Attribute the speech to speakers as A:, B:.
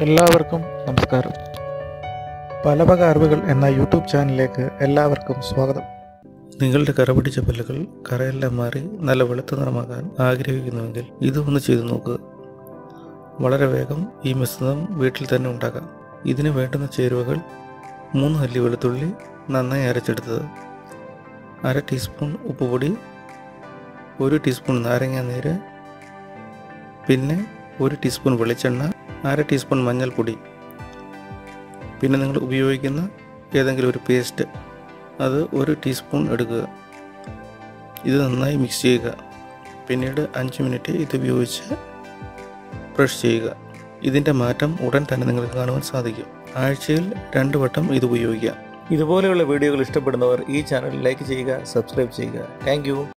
A: എല്ലാവർക്കും നമസ്കാരം പലവക അറിവുകൾ എന്ന യൂട്യൂബ് ചാനലിലേക്ക് എല്ലാവർക്കും സ്വാഗതം
B: നിങ്ങളുടെ കറപിടിച്ച പല്ലുകൾ കറയെല്ലാം മാറി നല്ല വെളുത്ത നിറമാകാൻ ആഗ്രഹിക്കുന്നുവെങ്കിൽ ഇത് ഒന്ന് ചെയ്തു നോക്കുക വളരെ വേഗം ഈ മിശ്രിതം വീട്ടിൽ തന്നെ ഉണ്ടാക്കാം ഇതിന് വേണ്ടുന്ന ചേരുവകൾ മൂന്ന് അല്ലി വെളുത്തുള്ളി നന്നായി അരച്ചെടുത്തത് അര ടീസ്പൂൺ ഉപ്പുപൊടി ഒരു ടീസ്പൂൺ നാരങ്ങാ നീര് പിന്നെ ഒരു ടീസ്പൂൺ വെളിച്ചെണ്ണ അര ടീസ്പൂൺ മഞ്ഞൾപ്പൊടി പിന്നെ നിങ്ങൾ ഉപയോഗിക്കുന്ന ഏതെങ്കിലും ഒരു പേസ്റ്റ് അത് ഒരു ടീസ്പൂൺ എടുക്കുക ഇത് നന്നായി മിക്സ് ചെയ്യുക പിന്നീട് അഞ്ച് മിനിറ്റ് ഇത് ഉപയോഗിച്ച് ബ്രഷ് ചെയ്യുക ഇതിൻ്റെ മാറ്റം ഉടൻ തന്നെ നിങ്ങൾക്ക് കാണുവാൻ സാധിക്കും ആഴ്ചയിൽ രണ്ട് വട്ടം ഇത് ഉപയോഗിക്കാം ഇതുപോലെയുള്ള വീഡിയോകൾ ഇഷ്ടപ്പെടുന്നവർ ഈ ചാനൽ ലൈക്ക് ചെയ്യുക സബ്സ്ക്രൈബ് ചെയ്യുക താങ്ക്